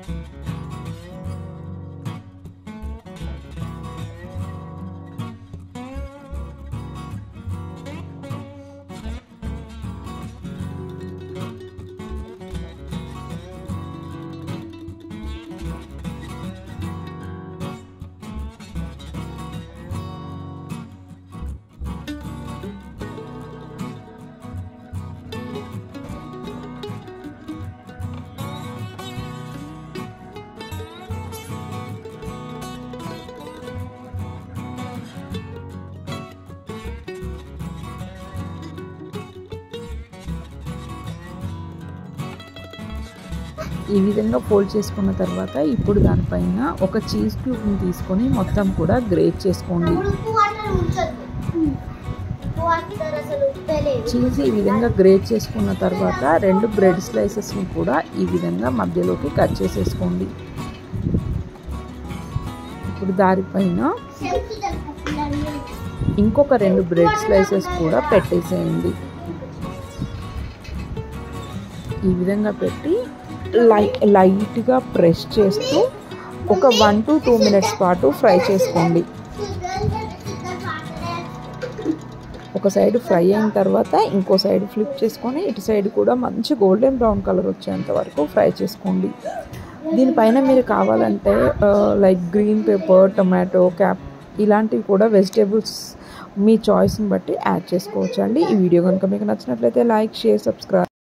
ఈ విధంగా ఫోల్డ్ చేసుకున్న తర్వాత ఇప్పుడు దానిపైన ఒక చీజ్ క్యూబ్ని తీసుకొని మొత్తం కూడా గ్రేట్ చేసుకోండి ఇప్పుడు ఉప్పు వాటర్ ఉంచొద్దు ఉప్పు వాటర్ అసలు ఉప్పే లేదు చీజ్ ఈ విధంగా గ్రేట్ చేసుకున్న తర్వాత రెండు బ్రెడ్ స్లైసెస్ని కూడా ఈ విధంగా మధ్యలోకి కట్ చేసేసుకోండి ఇప్పుడు దానిపైన ఇంకొక రెండు బ్రెడ్ స్లైసెస్ కూడా పెట్టేసేయండి ఈ విధంగా పెట్టి లై లైట్గా ప్రెస్ చేస్తూ ఒక వన్ టు టూ మినిట్స్ పాటు ఫ్రై చేసుకోండి ఒక సైడ్ ఫ్రై అయిన తర్వాత ఇంకో సైడ్ ఫ్లిప్ చేసుకొని ఇటు సైడ్ కూడా మంచి గోల్డెన్ బ్రౌన్ కలర్ వచ్చేంత వరకు ఫ్రై చేసుకోండి దీనిపైన మీరు కావాలంటే like green paper tomato cap ఇలాంటివి కూడా వెజిటేబుల్స్ మీ చాయిస్ని బట్టి యాడ్ చేసుకోవచ్చు అండి ఈ వీడియో కనుక మీకు నచ్చినట్లయితే లైక్ షేర్ సబ్స్క్రైబ్